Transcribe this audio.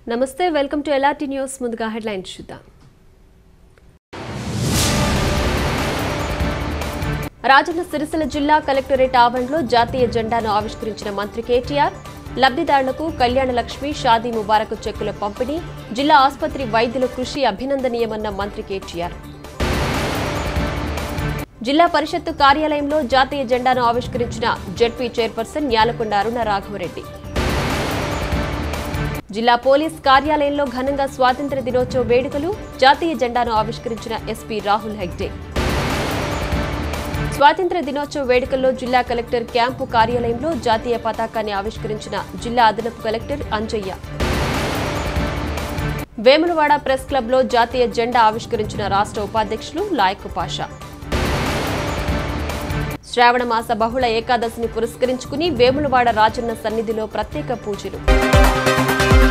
నమస్తే welcome to LRT news ముందుగా headlines చూద్దాం రాజన్న సిరిసిల్ల జిల్లా కలెక్టరేట్ ఆవరణలో జాతీయ జెండాను ఆవిష్కరించిన మంత్రి కేటీఆర్ లబ్ధిదారులకు కళ్యాణ లక్ష్మి షాదీ ముబారక్ చెక్కుల పంపిణీ జిల్లా ఆసుపత్రి వైద్యుల కృషి అభినందనీయమన్న మంత్రి కేటీఆర్ జిల్లా పరిషత్తు కార్యాలయంలో జాతీయ జెండాను ఆవిష్కరించిన జెడ్పీ చైర్పర్సన్ న్యాలకొండ అరుణ రాఘవరెడ్డి జిల్లా పోలీస్ కార్యాలయంలో ఘనంగా స్వాతంత్ర దినోత్సవ వేడుకలు జాతీయ జెండాను ఆవిష్కరించిన ఎస్పీ రాహుల్ హెగ్డే స్వాతంత్ర దినోత్సవ వేడుకల్లో జిల్లా కలెక్టర్ క్యాంపు కార్యాలయంలో జాతీయ పతాకాన్ని ఆవిష్కరించిన జిల్లా అదనపు కలెక్టర్ అంజయ్య వేములవాడ ప్రెస్ క్లబ్లో జాతీయ జెండా ఆవిష్కరించిన రాష్ట్ర ఉపాధ్యక్షులు లాయక్ పాషా శ్రావణ మాస బహుళ ఏకాదశిని పురస్కరించుకుని వేములవాడ రాజన్న సన్నిధిలో ప్రత్యేక పూజలు